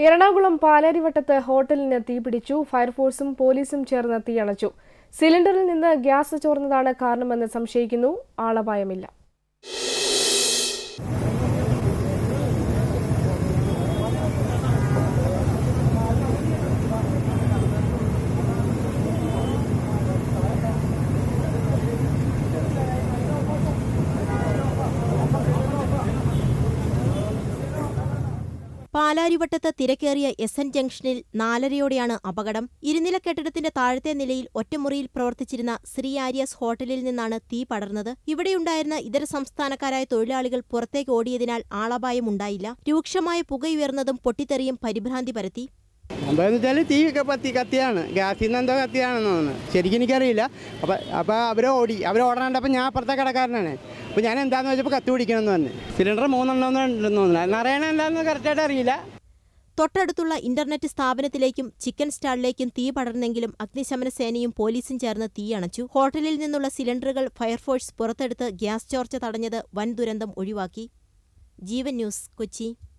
എറണാകുളം പാലാരിവട്ടത്ത് ഹോട്ടലിന് തീപിടിച്ചു ഫയർഫോഴ്സും പോലീസും ചേർന്ന് തീയണച്ചു സിലിണ്ടറിൽ നിന്ന് ഗ്യാസ് ചോർന്നതാണ് കാരണമെന്ന് സംശയിക്കുന്നു ആളപായമില്ല പാലാരിവട്ടത്ത് തിരക്കേറിയ എസ് എൻ ജംഗ്ഷനിൽ നാലരയോടെയാണ് അപകടം ഇരുനില കെട്ടിടത്തിന്റെ താഴത്തെ നിലയിൽ ഒറ്റമുറിയിൽ പ്രവർത്തിച്ചിരുന്ന ശ്രീ ആര്യസ് ഹോട്ടലിൽ നിന്നാണ് തീ പടർന്നത് ഇവിടെയുണ്ടായിരുന്ന ഇതര സംസ്ഥാനക്കാരായ തൊഴിലാളികൾ പുറത്തേക്ക് ഓടിയതിനാൽ ആളപായം ഉണ്ടായില്ല രൂക്ഷമായ പുകയുയർന്നതും പൊട്ടിത്തെറിയും പരിഭ്രാന്തി പരത്തി സംഭവം വെച്ചാൽ തീ ഒക്കെ പത്തി കത്തിയാണ് ഗ്യാസിൽ നിന്ന് എന്തോ കത്തിയാണെന്ന് തോന്നുന്നു ശരിക്കും എനിക്കറിയില്ല അപ്പോൾ അപ്പോൾ അവർ ഓടി അവർ ഓടാണ്ടപ്പോൾ ഞാൻ അപ്പുറത്തെ കടക്കാരനാണ് അപ്പോൾ ഞാൻ എന്താണെന്ന് വെച്ചപ്പോൾ കത്തി പിടിക്കണമെന്ന് പറഞ്ഞു സിലിണ്ടർ മൂന്നെണ്ണം ഉണ്ടെന്ന് തോന്നുന്നു എന്നറിയണ എന്താണെന്ന് കറക്റ്റായിട്ട് അറിയില്ല തൊട്ടടുത്തുള്ള ഇന്റർനെറ്റ് സ്ഥാപനത്തിലേക്കും ചിക്കൻ സ്റ്റാളിലേക്കും തീ പടർന്നെങ്കിലും അഗ്നിശമന സേനയും പോലീസും ചേർന്ന് തീയണച്ചു ഹോട്ടലിൽ നിന്നുള്ള സിലിണ്ടറുകൾ ഫയർഫോഴ്സ് പുറത്തെടുത്ത് ഗ്യാസ് ചോർച്ച തടഞ്ഞത് വൻ ദുരന്തം ഒഴിവാക്കി ജീവൻ ന്യൂസ് കൊച്ചി